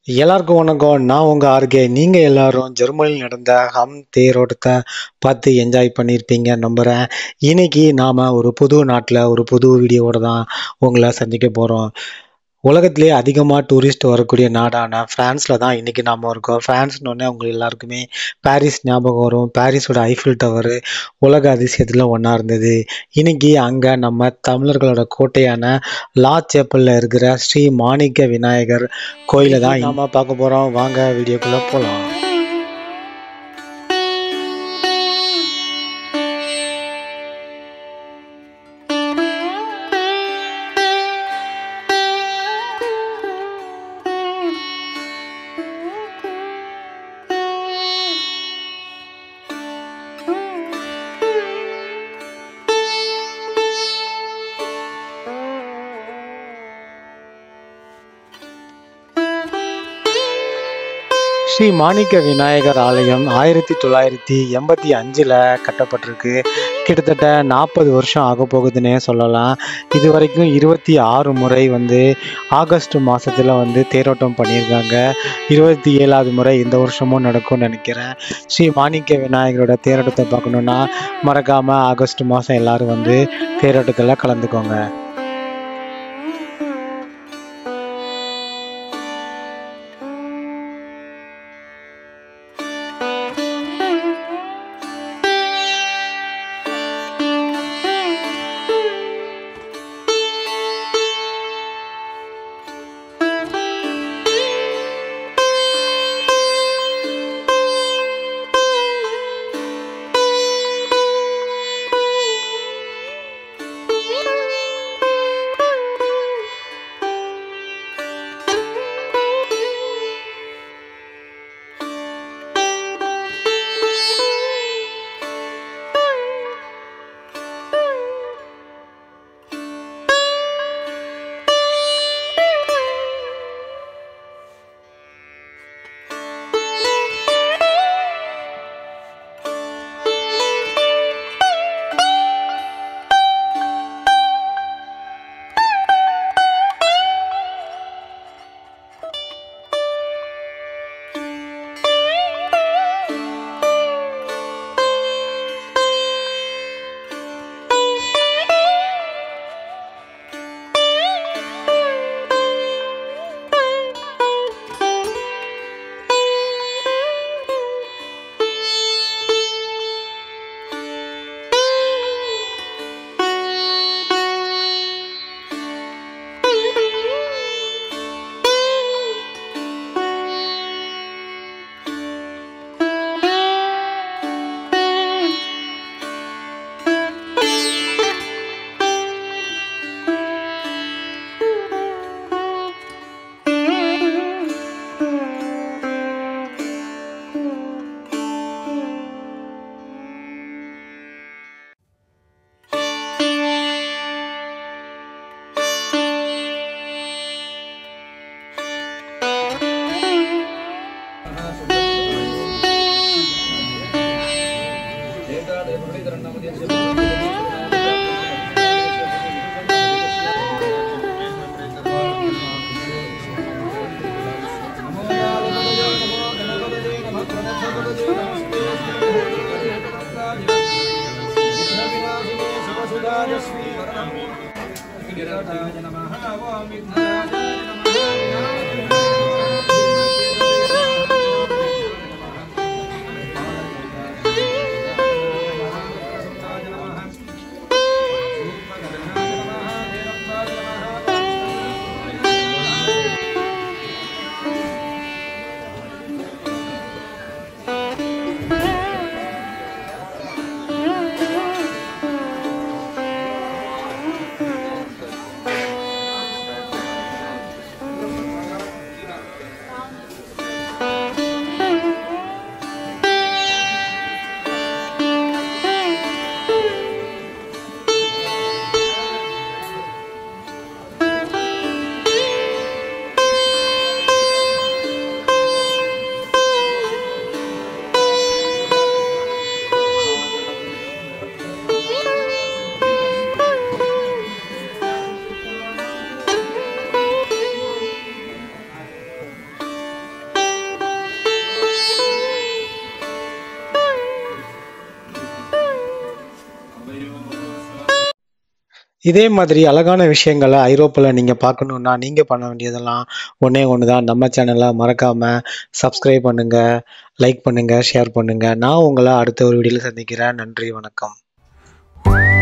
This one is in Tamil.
எல்லாருக்கும் வணக்கம் நான் உங்கள் ஆர்கே நீங்கள் எல்லாரும் ஜெர்மனியில் நடந்த ஹம் தேரோட்டத்தை பார்த்து என்ஜாய் பண்ணியிருப்பீங்க நம்புகிறேன் இன்னைக்கு நாம் ஒரு புது நாட்டில் ஒரு புது வீடியோவோட தான் உங்களை சந்திக்க போகிறோம் உலகத்திலே அதிகமாக டூரிஸ்ட் வரக்கூடிய நாடான ஃப்ரான்ஸில் தான் இன்றைக்கி நாம் இருக்கோம் ஃப்ரான்ஸ்னோடனே உங்களுக்கு எல்லாருக்குமே பாரிஸ் ஞாபகம் வரும் பாரிஸோட ஐஃபில் டவரு உலக அதிசயத்தில் ஒன்றா இருந்தது இன்னைக்கு அங்கே நம்ம தமிழர்களோட கோட்டையான லா சேப்பலில் இருக்கிற ஸ்ரீ மாணிக்க விநாயகர் கோயிலை தான் நாம பார்க்க போகிறோம் வாங்க வீடியோக்குள்ளே போகலாம் ஸ்ரீ மாணிக்க விநாயகர் ஆலயம் ஆயிரத்தி தொள்ளாயிரத்தி எண்பத்தி அஞ்சில் கட்டப்பட்டிருக்கு கிட்டத்தட்ட நாற்பது வருஷம் ஆக போகுதுன்னே சொல்லலாம் இது வரைக்கும் இருபத்தி ஆறு முறை வந்து ஆகஸ்ட் மாதத்தில் வந்து தேரோட்டம் பண்ணியிருக்காங்க இருபத்தி ஏழாவது முறை இந்த வருஷமும் நடக்கும்னு நினைக்கிறேன் ஸ்ரீ மாணிக்க விநாயகரோட தேரோட்டத்தை பார்க்கணுன்னா மறக்காமல் ஆகஸ்ட் மாதம் எல்லாரும் வந்து தேரோட்டத்தில் கலந்துக்கோங்க இதே மாதிரி அழகான விஷயங்களை ஐரோப்பாவில் நீங்கள் பார்க்கணுன்னா நீங்கள் பண்ண வேண்டியதெல்லாம் ஒன்றே ஒன்று தான் நம்ம சேனலை மறக்காமல் சப்ஸ்கிரைப் பண்ணுங்கள் லைக் பண்ணுங்கள் ஷேர் பண்ணுங்கள் நான் உங்களை அடுத்த ஒரு வீடியோவில் சந்திக்கிறேன் நன்றி வணக்கம்